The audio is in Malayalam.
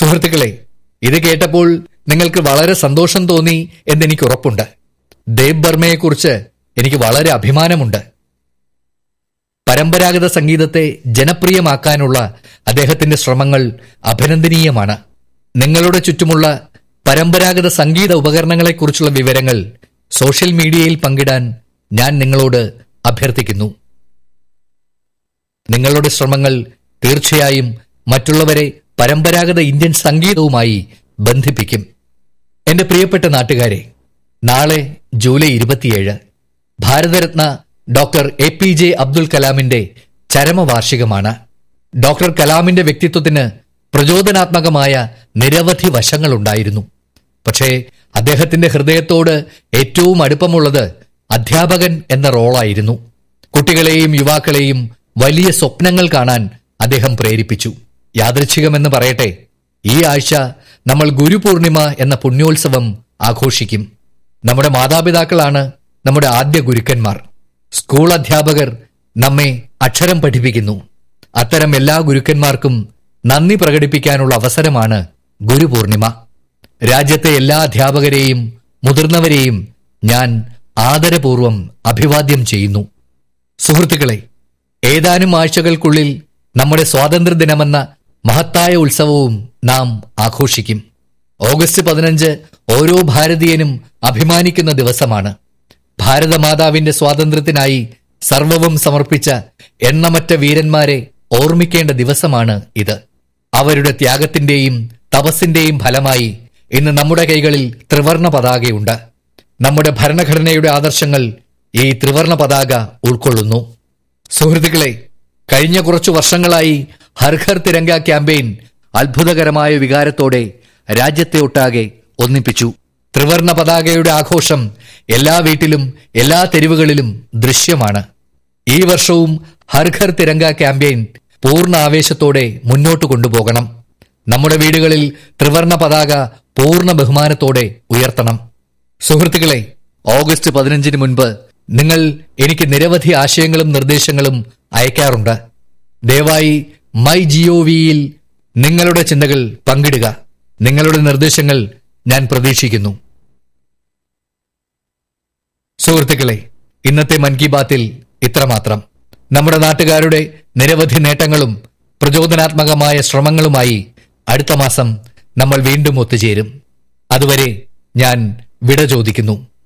സുഹൃത്തുക്കളെ ഇത് കേട്ടപ്പോൾ നിങ്ങൾക്ക് വളരെ സന്തോഷം തോന്നി എന്നെനിക്ക് ഉറപ്പുണ്ട് ദേബ് ബർമയെക്കുറിച്ച് എനിക്ക് വളരെ അഭിമാനമുണ്ട് പരമ്പരാഗത സംഗീതത്തെ ജനപ്രിയമാക്കാനുള്ള അദ്ദേഹത്തിന്റെ ശ്രമങ്ങൾ അഭിനന്ദനീയമാണ് നിങ്ങളുടെ ചുറ്റുമുള്ള പരമ്പരാഗത സംഗീത ഉപകരണങ്ങളെക്കുറിച്ചുള്ള വിവരങ്ങൾ സോഷ്യൽ മീഡിയയിൽ പങ്കിടാൻ ഞാൻ നിങ്ങളോട് അഭ്യർത്ഥിക്കുന്നു നിങ്ങളുടെ ശ്രമങ്ങൾ തീർച്ചയായും മറ്റുള്ളവരെ പരമ്പരാഗത ഇന്ത്യൻ സംഗീതവുമായി ബന്ധിപ്പിക്കും എന്റെ പ്രിയപ്പെട്ട നാട്ടുകാരെ നാളെ ജൂലൈ ഇരുപത്തിയേഴ് Bharat Ratna doctor A P J Abdul കലാമിന്റെ ചരമവാർഷികമാണ് ഡോക്ടർ കലാമിന്റെ വ്യക്തിത്വത്തിന് പ്രചോദനാത്മകമായ നിരവധി വശങ്ങളുണ്ടായിരുന്നു പക്ഷേ അദ്ദേഹത്തിന്റെ ഹൃദയത്തോട് ഏറ്റവും അടുപ്പമുള്ളത് അധ്യാപകൻ എന്ന റോളായിരുന്നു കുട്ടികളെയും യുവാക്കളെയും വലിയ സ്വപ്നങ്ങൾ കാണാൻ അദ്ദേഹം പ്രേരിപ്പിച്ചു യാദൃച്ഛികമെന്ന് പറയട്ടെ ഈ ആഴ്ച നമ്മൾ ഗുരുപൂർണിമ എന്ന പുണ്യോത്സവം ആഘോഷിക്കും നമ്മുടെ മാതാപിതാക്കളാണ് നമ്മുടെ ആദ്യ ഗുരുക്കന്മാർ സ്കൂൾ അധ്യാപകർ നമ്മെ അക്ഷരം പഠിപ്പിക്കുന്നു അത്തരം എല്ലാ ഗുരുക്കന്മാർക്കും നന്ദി പ്രകടിപ്പിക്കാനുള്ള അവസരമാണ് ഗുരുപൂർണിമ രാജ്യത്തെ എല്ലാ അധ്യാപകരെയും മുതിർന്നവരെയും ഞാൻ ആദരപൂർവം അഭിവാദ്യം ചെയ്യുന്നു സുഹൃത്തുക്കളെ ഏതാനും ആഴ്ചകൾക്കുള്ളിൽ നമ്മുടെ സ്വാതന്ത്ര്യദിനമെന്ന മഹത്തായ ഉത്സവവും നാം ആഘോഷിക്കും ഓഗസ്റ്റ് പതിനഞ്ച് ഓരോ ഭാരതീയനും അഭിമാനിക്കുന്ന ദിവസമാണ് ഭാരതമാതാവിന്റെ സ്വാതന്ത്ര്യത്തിനായി സർവവും സമർപ്പിച്ച എണ്ണമറ്റ വീരന്മാരെ ഓർമ്മിക്കേണ്ട ദിവസമാണ് ഇത് അവരുടെ ത്യാഗത്തിന്റെയും തപസ്സിന്റെയും ഫലമായി ഇന്ന് നമ്മുടെ കൈകളിൽ ത്രിവർണ പതാകയുണ്ട് നമ്മുടെ ഭരണഘടനയുടെ ആദർശങ്ങൾ ഈ ത്രിവർണ പതാക ഉൾക്കൊള്ളുന്നു സുഹൃത്തുക്കളെ കഴിഞ്ഞ കുറച്ചു വർഷങ്ങളായി ഹർഘർ തിരങ്ക ക്യാമ്പയിൻ അത്ഭുതകരമായ വികാരത്തോടെ രാജ്യത്തെ ഒട്ടാകെ ഒന്നിപ്പിച്ചു ത്രിവർണ പതാകയുടെ ആഘോഷം എല്ലാ വീട്ടിലും എല്ലാ തെരുവുകളിലും ദൃശ്യമാണ് ഈ വർഷവും ഹർഘർ തിരങ്ക ക്യാമ്പയിൻ പൂർണ്ണ ആവേശത്തോടെ മുന്നോട്ട് കൊണ്ടുപോകണം നമ്മുടെ വീടുകളിൽ ത്രിവർണ പതാക പൂർണ്ണ ബഹുമാനത്തോടെ ഉയർത്തണം സുഹൃത്തുക്കളെ ഓഗസ്റ്റ് പതിനഞ്ചിന് മുൻപ് നിങ്ങൾ എനിക്ക് നിരവധി ആശയങ്ങളും നിർദ്ദേശങ്ങളും അയക്കാറുണ്ട് ദയവായി മൈ ജിഒവിയിൽ നിങ്ങളുടെ ചിന്തകൾ പങ്കിടുക നിങ്ങളുടെ നിർദ്ദേശങ്ങൾ ഞാൻ പ്രതീക്ഷിക്കുന്നു സുഹൃത്തുക്കളെ ഇന്നത്തെ മൻ കി ബാത്തിൽ ഇത്രമാത്രം നമ്മുടെ നാട്ടുകാരുടെ നിരവധി നേട്ടങ്ങളും പ്രചോദനാത്മകമായ ശ്രമങ്ങളുമായി അടുത്ത മാസം നമ്മൾ വീണ്ടും ഒത്തുചേരും അതുവരെ ഞാൻ വിട ചോദിക്കുന്നു